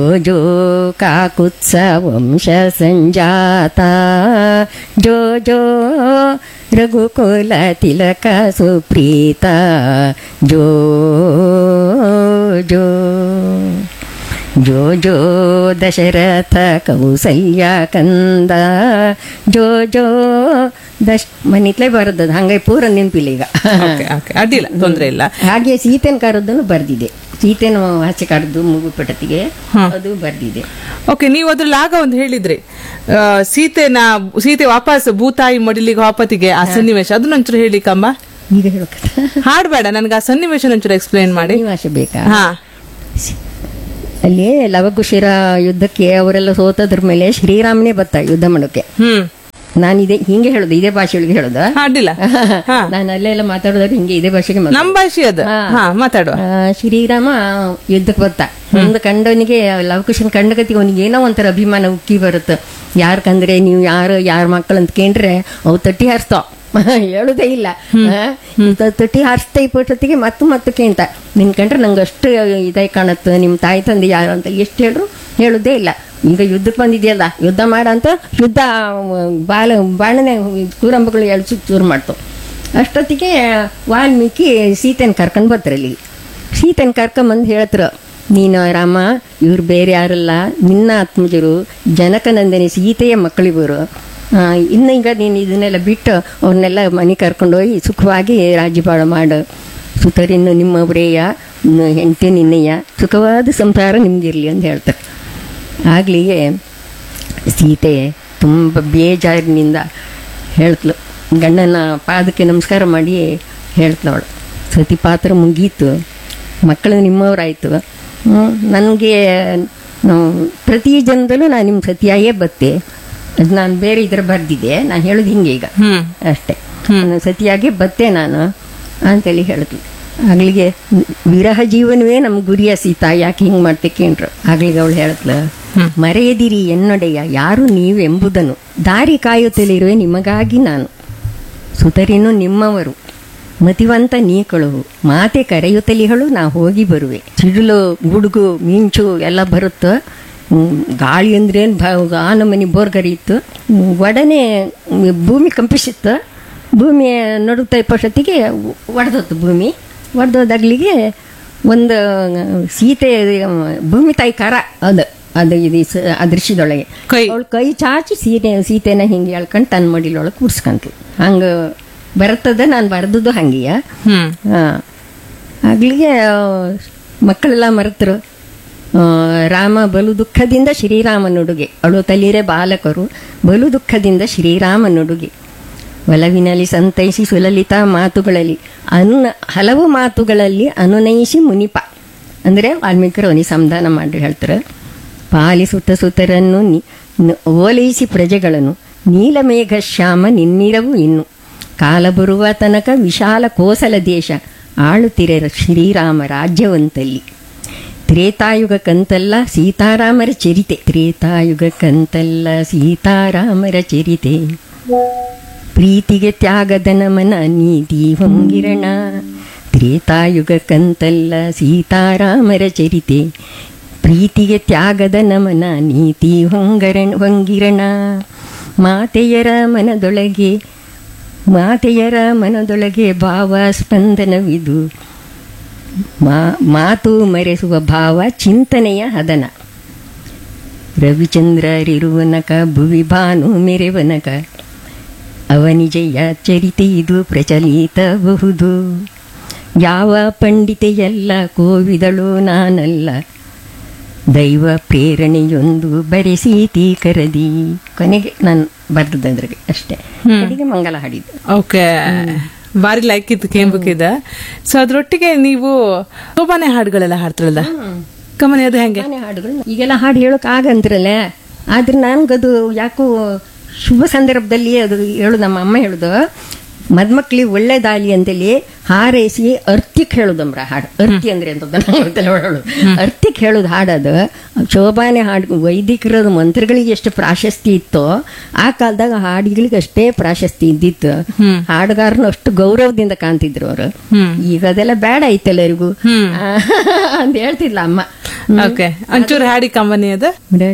ಜೋ ಕಾಕುತ್ಸ ವಂಶ ಸಂಜಾತ ಜೋ ಜೋ ರಘುಕುಲ ತಿಲಕ ಸುಪ್ರೀತ ಜೋ ಜೋ ಜೋ ಜೋ ದಶರಥ ಕೌಸಲ್ಯ ಕಂದ ಜೋ ಜೋ ದಶ್ ಮನಿತ್ಲೇ ಬರದದು ಹಂಗೆ ಪೂರ ನೆನಪಿಲ್ಲ ಈಗ ಓಕೆ ಓಕೆ ಅಡ್ಡಿಲ್ಲ ತೊಂದ್ರೆ ಇಲ್ಲ ಹಾಗೆ ಸೀತೆನ ಕರೆದನ್ನು ಬರ್ದಿದೆ ಸೀತೆನ ಆಚೆ ಕರೆದು ಮುಗುಪಟತಿಗೆ ಅದು ಬರ್ದಿದೆ ಓಕೆ ನೀವು ಅದ್ರಲ್ಲಿ ಆಗ ಒಂದು ಹೇಳಿದ್ರಿ ಆ, ಸೀತೆನ ಸೀತೆ ವಾಪಸ್ ಭೂತಾಯಿ ಮಡಿಲಿಗೆ ವಾಪತಿಗೆ ಆ ಸನ್ನಿವೇಶ ಅದನ್ನೊಂಚೂರು ಹೇಳಿಕಮ್ಮ ಈಗ ಹೇಳ್ಕತ್ತ ಹಾಡ್ಬೇಡ ನನಗೆ ಆ ಸನ್ನಿವೇಶ ಒಂಚೂರು ಎಕ್ಸ್ಪ್ಲೈನ್ ಮಾಡಿ ನಿವಾಸ ಬೇಕಾ ಹಾ ಅಲ್ಲಿ ಲವಕುಶಿರ ಯುದ್ಧಕ್ಕೆ ಅವರೆಲ್ಲ ಸೋತದ್ರ ಮೇಲೆ ಶ್ರೀರಾಮನೇ ಬತ್ತ ಯುದ್ಧ ಮಾಡೋಕೆ ಹ್ಮ್ ನಾನು ಇದೇ ಹಿಂಗೆ ಹೇಳುದು ಇದೇ ಭಾಷೆಯೊಳಗೆ ಹೇಳುದ ಹಾ, ಅಡ್ಡಿಲ್ಲ ಹಾ ನಾನು ಅಲ್ಲೆಲ್ಲ ಮಾತಾಡೋದಾಗ ಹಿಂಗೆ ಇದೇ ಭಾಷೆಗೆ ಮಾತಾಡೋದು. ನಮ್ ಭಾಷೆ ಅದು ಹಾ ಮಾತಾಡುವ ಆ, ಶ್ರೀರಾಮ ಯುದ್ಧಕ್ಕೆ ಬತ್ತ ಒಂದು ಕಂಡವನಿಗೆ ಲವಕುಶನ್ ಕಂಡಗತಿಗೆ ಅವನಿಗೆ ಏನೋ ಒಂಥರ ಅಭಿಮಾನ ಉಕ್ಕಿ ಬರುತ್ತೆ ಯಾರ್ ಕಂದ್ರೆ ನೀವು ಯಾರು ಯಾರ ಮಕ್ಕಳು ಅಂತ ಕೇಂಡ್ರೆ ಅವು ತಟ್ಟಿ ಹಾರಿಸ್ತಾವ ಹೇಳುದೇ ಇಲ್ಲ ಆ, ತ- ತಟ್ಟಿ ಹಾರಿಸ್ತಾ ಇಪ್ಪತ್ತೊತ್ತಿಗೆ ಮತ್ತು ಮತ್ತು ಕೇಂತ ನಿನ್ ಕಂಡ್ರೆ ನಂಗೆ ಅಷ್ಟು ಇದಾಗಿ ಕಾಣುತ್ತೆ ನಿಮ್ಮ ತಾಯಿ ತಂದೆ ಯಾರು ಅಂತ ಎಷ್ಟು ಹೇಳ್ರು ಹೇಳುದೇ ಇಲ್ಲ ಈಗ ಯುದ್ಧಕ್ಕೆ ಬಂದಿದೆಯಲ್ಲ ಯುದ್ಧ ಮಾಡ ಅಂತ ಯುದ್ಧ ಆ, ಬಾಲ ಬಾಣನೆ ಕೂರಂಬಗಳು ಎಳ್ಸು ಚೂರು ಮಾಡ್ತಾವ ಅಷ್ಟೊತ್ತಿಗೆ ವಾಲ್ಮೀಕಿ ಸೀತೆನ ಕರ್ಕೊಂಡು ಬರ್ತಾರೆ ಅಲ್ಲಿ ಸೀತೆನ ಕರ್ಕೊಂಬಂದು ಹೇಳ್ತಾರೆ ನೀನು ರಾಮ ಇವ್ರು ಬೇರೆ ಯಾರಲ್ಲ ನಿನ್ನ ಆತ್ಮಜರು ಜನಕನಂದನಿ ಸೀತೆಯ ಮಕ್ಕಳಿವರು ಆ, ಇನ್ನು ಈಗ ನೀನು ಇದನ್ನೆಲ್ಲ ಬಿಟ್ಟು ಅವ್ರನ್ನೆಲ್ಲ ಮನೆ ಕರ್ಕೊಂಡೋಗಿ ಸುಖವಾಗಿ ರಾಜ್ಯಪಾಲ ಮಾಡು ಸುತರಿನ್ನು ನಿಮ್ಮವರೇಯ ಹೆಂಡತಿ ನಿನ್ನಯ್ಯ ಸುಖವಾದ ಸಂಸಾರ ನಿಮ್ಗಿರ್ಲಿ ಅಂತ ಹೇಳ್ತಾರೆ ಆಗ್ಲಿಗೆ ಸೀತೆ ತುಂಬ ಬೇಜಾರಿನಿಂದ ಹೇಳ್ತ್ಲು ಗಂಡನ ಪಾದಕ್ಕೆ ನಮಸ್ಕಾರ ಮಾಡಿ ಹೇಳ್ತವಳು ಸತಿ ಪಾತ್ರ ಮುಗೀತು ಮಕ್ಕಳು ನಿಮ್ಮವರಾಯಿತು ನನಗೆ ಪ್ರತಿ ಜನ್ಮದಲ್ಲೂ ನಾನು ನಿಮ್ಮ ಸತಿಯಾಗೇ ಬತ್ತೆ ಅದು ನಾನು ಬೇರೆ ಇದರ ಬರ್ದಿದ್ದೆ ನಾನು ಹೇಳೋದು ಹಿಂಗೆ ಈಗ ಹ್ಮ್ ಅಷ್ಟೇ ನಾನು ಸತಿಯಾಗಿ ಬತ್ತೆ ನಾನು ಅಂತೇಳಿ ಹೇಳಿದ್ಲು ಆಗ್ಲಿಗೆ ವಿರಹ ಜೀವನವೇ ನಮ್ಮ ಗುರಿಯ ಸೀತಾ ಯಾಕೆ ಹಿಂಗೆ ಮಾಡ್ತೆ ಕೇಂದ್ರ ಆಗ್ಲಿಗೆ ಅವಳು ಹೇಳತ್ಲ ಮರೆಯದಿರಿ ಎನ್ನೊಡೆಯ ಯಾರು ನೀವೆಂಬುದನ್ನು ದಾರಿ ಕಾಯುತ್ತಲಿರುವೆ ನಿಮಗಾಗಿ ನಾನು ಸುತರಿನು ನಿಮ್ಮವರು ಮತಿವಂತ ನೀ ಕಳುವು ಮಾತೆ ಕರೆಯುತ್ತಲಿಗಳು ನಾ ಹೋಗಿ ಬರುವೆ ಸಿಡಿಲು ಗುಡುಗು ಮಿಂಚು ಎಲ್ಲ ಬರುತ್ತೆ ಹ್ಮ್, ಗಾಳಿ ಅಂದ್ರೇನು ಭ ಆನ ಮನೆ ಬೋರ್ಗರಿಯಿತ್ತು ಹ್ಮ್, ಒಡನೆ ಭೂಮಿ ಕಂಪಿಸಿತ್ತು ಭೂಮಿ ನಡುತ್ತಾ ಇಪ್ಪಷ್ಟೊತ್ತಿಗೆ ಒಡೆದತ್ತು ಭೂಮಿ ಒಡೆದೋದಾಗ್ಲಿಗೆ ಒಂದು ಸೀತೆ ಭೂಮಿ ತಾಯಿ ಕರ ಅದು ಅದು ಇದು ಸ- ಆ ದೃಶ್ಯದೊಳಗೆ ಕೈ. ಅವಳು ಕೈ ಚಾಚಿ ಸೀತೆ ಸೀತೆನ ಹಿಂಗೆ ಎಳ್ಕೊಂಡು ತನ್ನ ಮಡಿಲೊಳಗೆ ಕೂರ್ಸ್ಕಂತು ಹಂಗೆ ಬರ್ತದ ನಾನು ಬರ್ದದ್ದು ಹಂಗೆಯ ಹ್ಮ್ ಆಗ್ಲಿಗೆ ಆ, ಮಕ್ಕಳೆಲ್ಲ ಮರೆತರು ಆ, ರಾಮ ಬಲು ದುಃಖದಿಂದ ಶ್ರೀರಾಮನುಡುಗೆ ಅಳುತ್ತಲಿರೆ ಬಾಲಕರು ಬಲು ದುಃಖದಿಂದ ಶ್ರೀರಾಮನುಡುಗೆ ಒಲವಿನಲ್ಲಿ ಸಂತೈಸಿ ಸುಲಲಿತ ಮಾತುಗಳಲ್ಲಿ ಅನು ಹಲವು ಮಾತುಗಳಲ್ಲಿ ಅನುನಯಿಸಿ ಮುನಿಪ ಅಂದರೆ ವಾಲ್ಮೀಕರು ಅವನಿಗೆ ಸಂಧಾನ ಮಾಡಿ ಹೇಳ್ತಾರೆ ಪಾಲಿಸುತ್ತ ಸುತರನ್ನು ನಿ- ನ- ಓಲೈಸಿ ಪ್ರಜೆಗಳನ್ನು ನೀಲಮೇಘ ಶ್ಯಾಮ ನಿನ್ನಿರವು ಇನ್ನು ಕಾಲ ಬರುವ ತನಕ ವಿಶಾಲ ಕೋಸಲ ದೇಶ ಆಳುತ್ತಿರೆ ಶ್ರೀರಾಮ ರಾಜ್ಯವಂತಲ್ಲಿ ತ್ರೇತಾಯುಗ ಕಂತಲ್ಲ ಸೀತಾರಾಮರ ಚರಿತೆ ತ್ರೇತಾಯುಗ ಕಂತಲ್ಲ ಸೀತಾರಾಮರ ಚರಿತೆ ಪ್ರೀತಿಗೆ ತ್ಯಾಗದ ನಮನ ನೀತಿ ಹೊಂಗಿರಣ ತ್ರೇತಾಯುಗ ಕಂತಲ್ಲ ಸೀತಾರಾಮರ ಚರಿತೆ ಪ್ರೀತಿಗೆ ತ್ಯಾಗದ ನಮನ ನೀತಿ ಹೊಂಗರಣ ಹೊಂಗಿರಣ ಮಾತೆಯರ ಮನದೊಳಗೆ ಮಾತೆಯರ ಮನದೊಳಗೆ ಭಾವ ಸ್ಪಂದನವಿದು ಮಾ ಮಾತು ಮರೆಸುವ ಭಾವ ಚಿಂತನೆಯ ಹದನ ರವಿಚಂದ್ರರಿರುವನಕ ಭುವಿ ಭಾನು ಮೆರೆವನಕ ಅವನಿಜಯ ಚರಿತೆ ಇದು ಪ್ರಚಲಿತಬಹುದು ಯಾವ ಪಂಡಿತೆಯಲ್ಲ ಕೋವಿದಳು ನಾನಲ್ಲ ದೈವ ಪ್ರೇರಣೆಯೊಂದು ಬರೆಸೀತಿ ಕರದಿ ಕೊನೆಗೆ ನಾನು ಬರ್ದದ್ರಿಗೆ ಅಷ್ಟೇ ಕಡೆಗೆ ಮಂಗಲ ಹಾಡಿದ್ದು ಓಕೆ ಬಾರಿ ಲೈಕ್ ಇತ್ತು ಕೇಂಬುಕಿದ ಸೊ ಅದ್ರೊಟ್ಟಿಗೆ ನೀವು ಶೋಭಾನೆ ಹಾಡುಗಳೆಲ್ಲ ಹಾಡ್ತಾರಲ್ಲ ಕಮನಿ ಅದು ಹೆಂಗೆ ಮನೆ ಹಾಡುಗಳು ಈಗೆಲ್ಲ ಹಾಡು ಹೇಳೋಕೆ ಆಗಂತ್ರಲ್ಲ ಆದ್ರೆ ನನ್ಗದು ಯಾಕೋ ಶುಭ ಸಂದರ್ಭದಲ್ಲಿ ಅದು ಹೇಳು ನಮ್ಮ ಅಮ್ಮ ಹೇಳುದು ಮದ್ಮಕ್ಳಿಗೆ ಒಳ್ಳೇದಾಗಲಿ ಅಂತೇಳಿ ಹಾರೈಸಿ ಅರ್ತಿಕ್ ಹೇಳುದಮ್ರ ಹಾಡು ಅರ್ತಿ ಅಂದ್ರೆ ಅಂತ ಹೇಳೋದು ಅರ್ತಿಕ್ ಹೇಳುದು ಹಾಡದು ಶೋಭಾನೆ ಹಾಡು ವೈದಿಕರದ ಮಂತ್ರಗಳಿಗೆ ಎಷ್ಟು ಪ್ರಾಶಸ್ತಿ ಇತ್ತೋ ಆ ಕಾಲದಾಗ ಹಾಡುಗಳಿಗೆ ಅಷ್ಟೇ ಪ್ರಾಶಸ್ತಿ ಇದ್ದಿತ್ತು ಹಾಡುಗಾರನು ಅಷ್ಟು ಗೌರವದಿಂದ ಕಾಣ್ತಿದ್ರು ಅವರು ಈಗ ಅದೆಲ್ಲ ಬೇಡ ಐತೆ ಎಲ್ಲರಿಗೂ ಅಂತ ಹೇಳ್ತಿದ್ಲ ಅಮ್ಮ ಓಕೆ ಒಂಚೂರು ಹಾಡಿ ಕಂಬನಿ ಅದ